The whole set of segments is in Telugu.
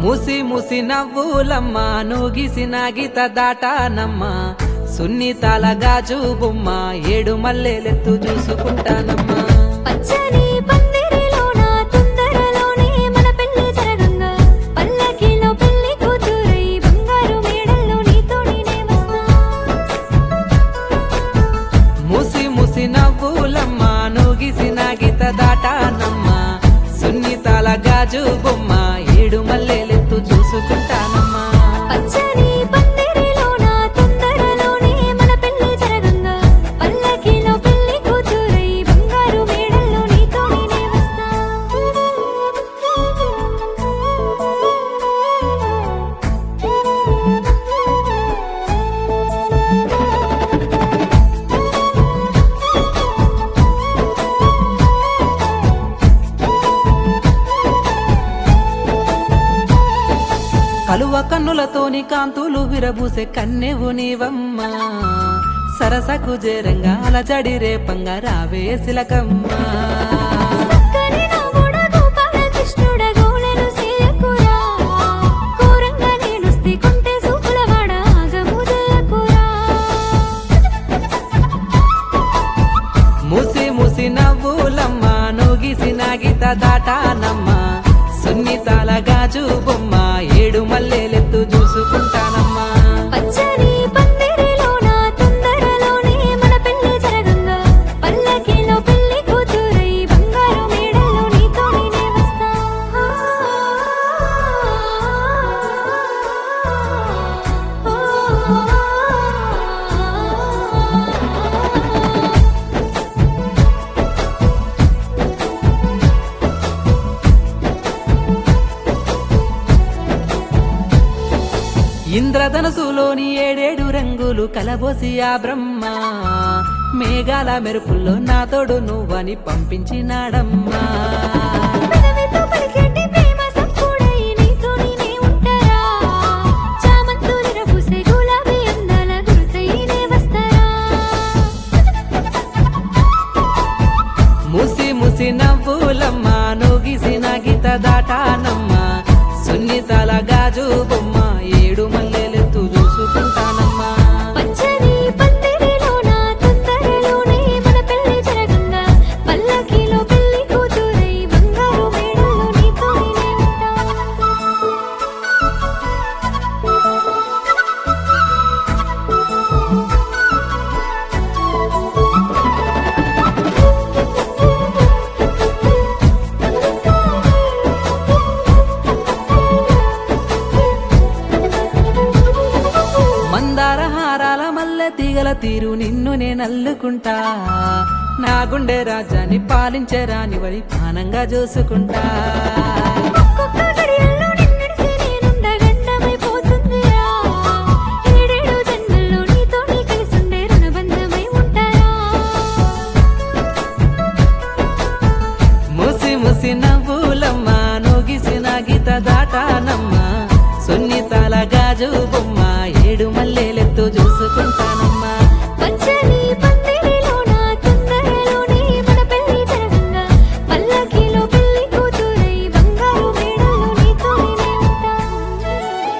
ముసి ముసి నవ్వులమ్మ నూగిసిన గీత దాటానమ్మ సున్నితాల గాజు బొమ్మ ఏడు మల్లెలెత్తు చూసుకుంటానమ్మా పచ్చని పందిరిలోన తొందరలోనే మన పెళ్లి జరగంగా పల్లకిలో పెళ్లి కూతురై బంగారు మేడల్లో నీతో నేనే వస్తా ముసి ముసి నవ్వులమ్మ నూగిసిన గీత దాటానమ్మ సున్నితాల గాజు బొమ్మ ఏడు మల్లెలెత్తు చూసుకుంటానమ్మా పచ్చని పందిరిలోన తొందరలోనే మన పెళ్లి జరగంగా పల్లకిలో పెళ్లి కూతురై బంగారు మేడల్లో నీతో నేనే వస్తా కలువ కన్నులతోని కాంతులు విరబూసే కన్నెవు నీవమ్మా సరసకు జేరంగా అలజడి రేపంగా రావే సిలకమ్మా చక్కని నవ్వుడ గోపాల కృష్ణుడ గోలెలు సేయకురా కోరంగా నేనొస్తే కొంటె సూపులవాడ ఆగము జయకురా ముసి ముసి నవ్వులమ్మ నూగిసిన గీత దాటానమ్మ సున్నితాల గాజు బొమ్మ ఏడు మల్లెలెత్తు చూసుకుంటానమ్మా పచ్చని పందిరిలోన తొందరలోనే మన పెళ్లి జరగంగా పల్లకిలో పెళ్లి కూతురై బంగారు మేడల్లో నీతో నేనే వస్తా ఇంద్రధనసులోని ఏడేడు రంగులు కలబోసి ఆ బ్రహ్మ మేఘాల మెరుపుల్లో నా తోడు నువ్వని పంపించినాడమ్మా పెదవితో పలికేటి ప్రేమ సంపూడై నీతో నేనే ఉంటారా చామంతులు రబూసే గులాబీ అందాల గుర్తై నే వస్తారా ముసి ముసి నవ్వులమ్మ నూగిసిన గీత దాటానమ్మ సున్నితాల గాజు బొమ్మ ఏడు మల్లెలెత్తు చూసుకుంటానమ్మా పచ్చని పందిరిలోన తొందరలోనే మన పెళ్లి జరగంగా పల్లకిలో పెళ్లి కూతురై బంగారు మేడల్లో నీతో నేనే మందార హారాల మల్లె తీగల తీరు నిన్ను నేనల్లుకుంటా నా గుండె రాజ్యాన్ని పాలించే రాని వరి పానంగా చూసుకుంటా ఒక్కొక్క గడియల్లో నిన్నడిసి నేనుండ గండమైపోతుందిరా ఏడేడు జన్మల్లో నీతో నీ కలిసుండే రుణబంధమై ఉంటారా ముసి ముసి నవ్వులమ్మ నూగిసిన గీత దాటానమ్మ సున్నితాల గాజు బొమ్మ ఏడు మల్లెలెత్తు చూసుకుంటానమ్మా పచ్చని పందిరిలోన తొందరలోనే మన పెళ్లి జరగంగా పల్లకిలో పెళ్లి కూతురై బంగారు మేడల్లో నీతో నేనే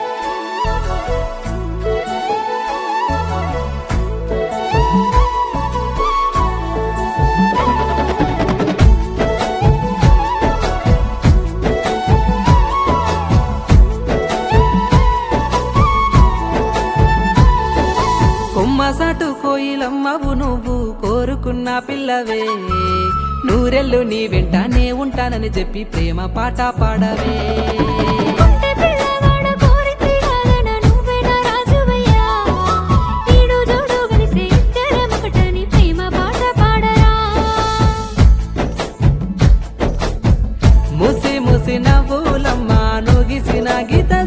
కొమ్మసాటు కోయిలమ్మవు నువ్వు కోరుకున్న పిల్లవే నూరెళ్ళు నీ వెంట నే ఉంటానని చెప్పి ప్రేమ పాట పాడవే కొంటె పిల్లవాడ కోరింది కాదన నువ్వే నా రాజువయ్యా ఈడు జోడు కలిసి ఇద్దరం ఒకటని ప్రేమ పాట పాడరా ముసి ముసి నవ్వులమ్మ నూగిసిన గీత